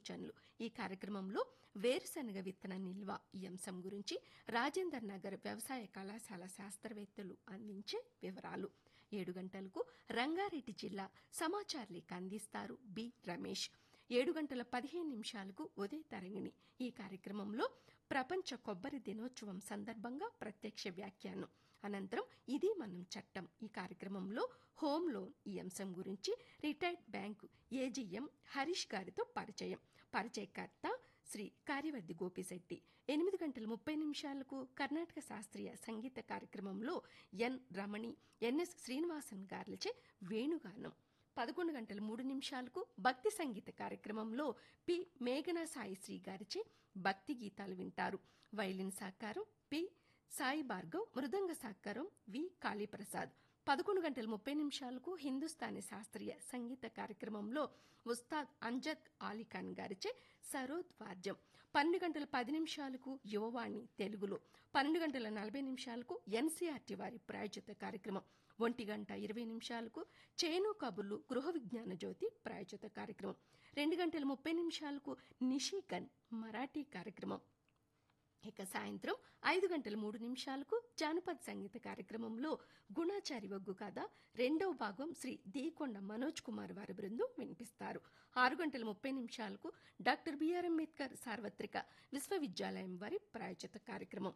సూచనలు ఈ కార్యక్రమంలో వేరుశనగ విత్తన నిల్వ ఈ అంశం గురించి రాజేందర్ నగర్ వ్యవసాయ కళాశాల శాస్త్రవేత్తలు అందించే వివరాలు ఏడు గంటలకు రంగారెడ్డి జిల్లా సమాచార లేఖ అందిస్తారు బి రమేష్ ఏడు గంటల పదిహేను నిమిషాలకు ఉదయ తరంగిణి ఈ కార్యక్రమంలో ప్రపంచ కొబ్బరి దినోత్సవం సందర్భంగా ప్రత్యక్ష వ్యాఖ్యానం అనంతరం ఇది మనం చట్టం ఈ కార్యక్రమంలో హోమ్ లోన్ ఈ అంశం గురించి రిటైర్డ్ బ్యాంకు ఏజీఎం హరీష్ గారితో పరిచయం పరిచయకర్త శ్రీ కార్యవర్ది గోపిశెట్టి ఎనిమిది గంటల ముప్పై నిమిషాలకు కర్ణాటక శాస్త్రీయ సంగీత కార్యక్రమంలో ఎన్ రమణి ఎన్ఎస్ శ్రీనివాసన్ గార్లచే వేణుగానం పదకొండు గంటల మూడు నిమిషాలకు భక్తి సంగీత కార్యక్రమంలో పి మేఘనా సాయిశ్రీ గారిచే భక్తి గీతాలు వింటారు వైలిన్ సాకారం పి సాయి భార్గవ్ మృదంగ సాకారం వి కాళీప్రసాద్ పదకొండు గంటల ముప్పై నిమిషాలకు హిందుస్థానీ శాస్త్రీయ సంగీత కార్యక్రమంలో ఉస్తాద్ అంజద్ ఆలీఖాన్ గారిచే సరోద్ వాద్యం పన్నెండు గంటల పది నిమిషాలకు యువవాణి తెలుగులో పన్నెండు గంటల నలభై నిమిషాలకు ఎన్సీఆర్టీ వారి ప్రాయోజిత కార్యక్రమం ఒంటి గంట ఇరవై నిమిషాలకు చేను కబుర్లు గృహ విజ్ఞాన జ్యోతి ప్రాయోజిత కార్యక్రమం రెండు గంటల ముప్పై నిమిషాలకు నిషికన్ మరాఠీ కార్యక్రమం ఇక సాయంత్రం ఐదు గంటల మూడు నిమిషాలకు జానపద సంగీత కార్యక్రమంలో గుణాచారి ఒగ్గు కథ రెండవ భాగం శ్రీ దీకొండ మనోజ్ కుమార్ వారి బృందం వినిపిస్తారు ఆరు గంటల ముప్పై నిమిషాలకు డాక్టర్ బిఆర్ అంబేద్కర్ సార్వత్రిక విశ్వవిద్యాలయం వారి ప్రాయోజిత కార్యక్రమం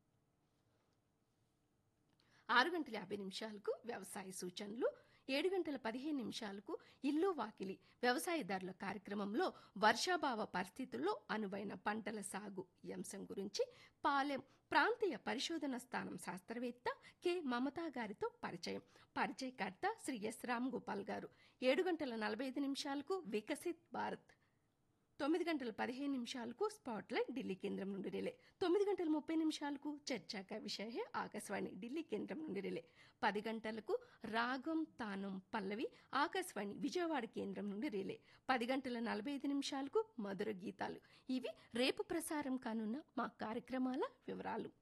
ఆరు గంటల యాభై నిమిషాలకు వ్యవసాయ సూచనలు ఏడు గంటల పదిహేను నిమిషాలకు ఇల్లు వాకిలి వ్యవసాయదారుల కార్యక్రమంలో వర్షాభావ పరిస్థితుల్లో అనువైన పంటల సాగు ఈ అంశం గురించి పాలెం ప్రాంతీయ పరిశోధన స్థానం శాస్త్రవేత్త కె మమతా గారితో పరిచయం పరిచయకర్త శ్రీ ఎస్ రామ్ గోపాల్ గారు ఏడు గంటల నలభై ఐదు నిమిషాలకు వికసిత్ భారత్ తొమ్మిది గంటల పదిహేను నిమిషాలకు స్పాట్లైట్ ఢిల్లీ కేంద్రం నుండి రిలే తొమ్మిది గంటల ముప్పై నిమిషాలకు చర్చాక విషయ ఆకాశవాణి ఢిల్లీ కేంద్రం నుండి రిలే పది గంటలకు రాగం తానం పల్లవి ఆకాశవాణి విజయవాడ కేంద్రం నుండి రిలే పది గంటల నలభై ఐదు నిమిషాలకు మధుర గీతాలు ఇవి రేపు ప్రసారం కానున్న మా కార్యక్రమాల వివరాలు